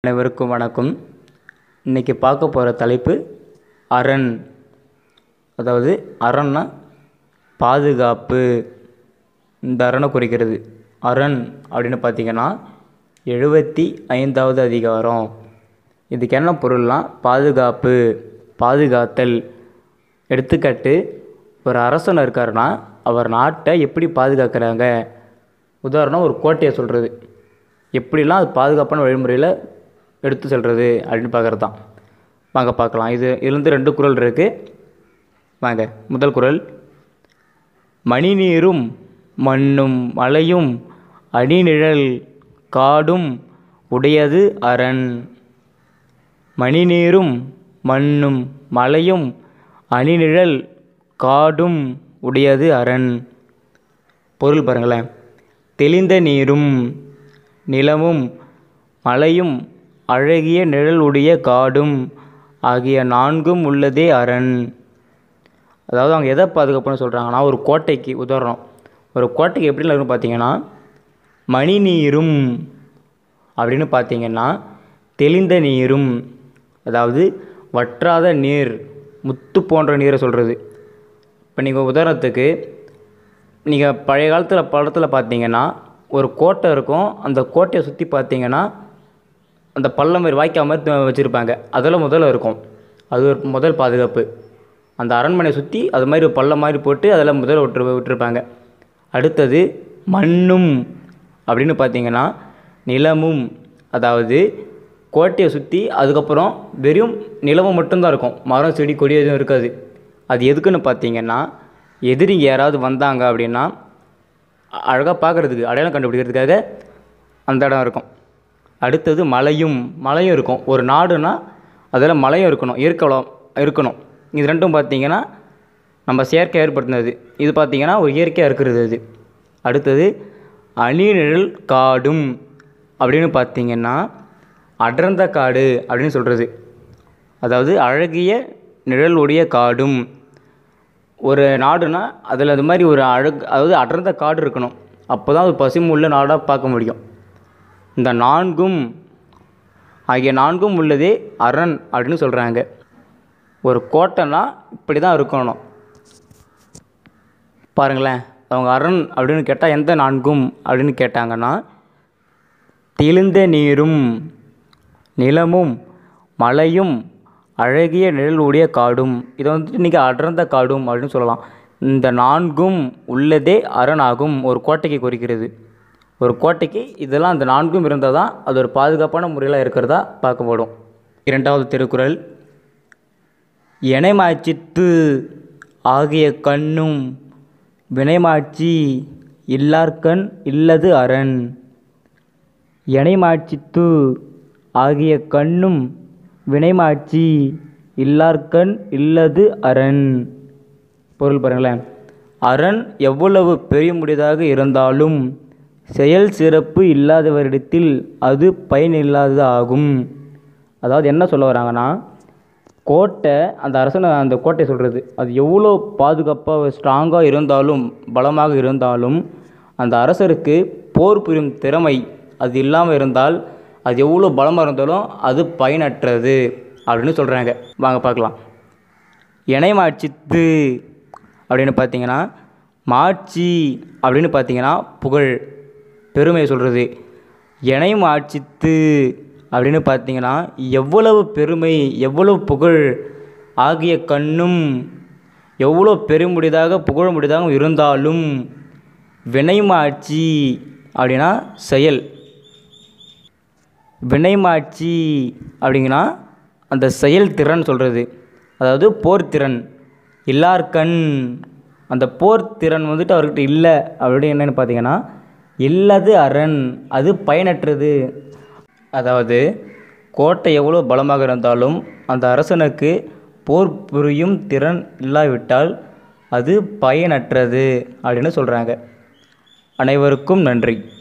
அனைவருக்கும் வணக்கம் இன்றைக்கி பார்க்க போகிற தலைப்பு அரண் அதாவது அரண்னா பாதுகாப்பு இந்த அரணை குறிக்கிறது அரண் அப்படின்னு பார்த்தீங்கன்னா எழுபத்தி ஐந்தாவது அதிகாரம் இதுக்கு என்ன பொருள்லாம் பாதுகாப்பு பாதுகாத்தல் எடுத்துக்காட்டு ஒரு அரசன் இருக்காருன்னா அவர் நாட்டை எப்படி பாதுகாக்கிறாங்க உதாரணம் ஒரு கோட்டையை சொல்கிறது எப்படிலாம் அது பாதுகாப்பான வழிமுறையில் எடுத்து செல்வது அப்படின்னு பார்க்குறது தான் வாங்க பார்க்கலாம் இது இதுலேருந்து ரெண்டு குறள் இருக்குது வாங்க முதல் குறள் மணிநீரும் மண்ணும் மலையும் அணிநிழல் காடும் உடையது அரண் மணிநீரும் மண்ணும் மலையும் அணிநிழல் காடும் உடையது அரண் பொருள் பாருங்களேன் தெளிந்த நீரும் நிலமும் மலையும் அழகிய நிழலுடைய காடும் ஆகிய நான்கும் உள்ளதே அரண் அதாவது அவங்க எதை பாதுகாப்புன்னு சொல்கிறாங்கன்னா ஒரு கோட்டைக்கு உதாரணம் ஒரு கோட்டைக்கு எப்படி இருக்கும் பார்த்தீங்கன்னா மணி நீரும் அப்படின்னு பார்த்தீங்கன்னா தெளிந்த நீரும் அதாவது வற்றாத நீர் முத்து போன்ற நீரை சொல்கிறது இப்போ நீங்கள் உதாரணத்துக்கு நீங்கள் பழைய காலத்தில் படத்தில் பார்த்தீங்கன்னா ஒரு கோட்டை இருக்கும் அந்த கோட்டையை சுற்றி பார்த்தீங்கன்னா அந்த பள்ளம் மாதிரி வாய்க்கா மாதிரி வச்சுருப்பாங்க அதில் முதல்ல இருக்கும் அது ஒரு முதல் பாதுகாப்பு அந்த அரண்மனையை சுற்றி அது மாதிரி ஒரு பள்ளம் மாதிரி போட்டு அதில் முதல்ல விட்டு விட்டுருப்பாங்க அடுத்தது மண்ணும் அப்படின்னு பார்த்தீங்கன்னா நிலமும் அதாவது கோட்டையை சுற்றி அதுக்கப்புறம் வெறும் நிலமும் மட்டும்தான் இருக்கும் மரம் செடி கொடி எதுவும் இருக்காது அது எதுக்குன்னு பார்த்தீங்கன்னா எதிரிங்க யாராவது வந்தாங்க அப்படின்னா அழகாக பார்க்குறதுக்கு அடையாளம் கண்டுபிடிக்கிறதுக்காக அந்த இடம் இருக்கும் அடுத்தது மலையும் மலையும் இருக்கும் ஒரு நாடுனா அதில் மலையும் இருக்கணும் இயற்கை வளம் இருக்கணும் இது ரெண்டும் பார்த்தீங்கன்னா நம்ம செயற்கை ஏற்படுத்தினது இது பார்த்தீங்கன்னா ஒரு இயற்கையாக இருக்கிறது அது அடுத்தது அணிநிழல் காடும் அப்படின்னு பார்த்தீங்கன்னா அடர்ந்த காடு அப்படின்னு சொல்கிறது அதாவது அழகிய நிழலுடைய காடும் ஒரு நாடுனா அதில் அது மாதிரி ஒரு அழகு அதாவது அடர்ந்த காடு இருக்கணும் அப்போ தான் அது பசுமுள்ள நாடாக பார்க்க முடியும் இந்த நான்கும் ஆகிய நான்கும் உள்ளதே அரண் அப்படின்னு சொல்கிறாங்க ஒரு கோட்டைனா இப்படி தான் இருக்கணும் பாருங்களேன் அவங்க அரண் அப்படின்னு கேட்டால் எந்த நான்கும் அப்படின்னு கேட்டாங்கன்னா தெளிந்த நீரும் நிலமும் மலையும் அழகிய நிழலுடைய காடும் இதை வந்துட்டு இன்றைக்கி அடர்ந்த காடும் அப்படின்னு சொல்லலாம் இந்த நான்கும் உள்ளதே அரணாகும் ஒரு கோட்டைக்கு குறிக்கிறது ஒரு கோட்டைக்கு இதெல்லாம் அந்த நான்கும் இருந்தால் தான் அது ஒரு பாதுகாப்பான முறையில் இருக்கிறதா பார்க்கப்படும் இரண்டாவது திருக்குறள் எனைமாச்சித்து ஆகிய கண்ணும் வினைமாட்சி இல்லார்கண் இல்லது அரண் எனைமாட்சித்து ஆகிய கண்ணும் வினைமாட்சி இல்லார்கண் இல்லது அரண் பொருள் பாருங்களேன் அரண் எவ்வளவு பெரிய முடியதாக இருந்தாலும் செயல் சிறப்பு இல்லாதவரிடத்தில் அது பயனில்லாதது ஆகும் அதாவது என்ன சொல்ல வராங்கன்னா கோட்டை அந்த அரசனை அந்த கோட்டை சொல்கிறது அது எவ்வளோ பாதுகாப்பாக ஸ்ட்ராங்காக இருந்தாலும் பலமாக இருந்தாலும் அந்த அரசருக்கு போர் புரியும் திறமை அது இல்லாமல் இருந்தால் அது எவ்வளோ பலமாக இருந்தாலும் அது பயனற்றது அப்படின்னு சொல்கிறாங்க வாங்க பார்க்கலாம் இணைமாட்சித்து அப்படின்னு பார்த்தீங்கன்னா மாட்சி அப்படின்னு பார்த்தீங்கன்னா புகழ் பெருமையை சொல்கிறது இணைமாட்சித்து அப்படின்னு பார்த்தீங்கன்னா எவ்வளவு பெருமை எவ்வளவு புகழ் ஆகிய கண்ணும் எவ்வளோ பெருமுடியதாக புகழ முடியதாக இருந்தாலும் வினைமாட்சி அப்படின்னா செயல் வினைமாட்சி அப்படிங்கன்னா அந்த செயல் திறன் சொல்கிறது அதாவது போர் திறன் எல்லார்கண் அந்த போர் திறன் வந்துட்டு அவர்கிட்ட இல்லை அப்படின்னு என்னென்னு பார்த்தீங்கன்னா இல்லது அரண் அது பயனற்றது அதாவது கோட்டை எவ்வளோ பலமாக இருந்தாலும் அந்த அரசனுக்கு போர் புரியும் திறன் இல்லாவிட்டால் அது பயனற்றது அப்படின்னு சொல்கிறாங்க அனைவருக்கும் நன்றி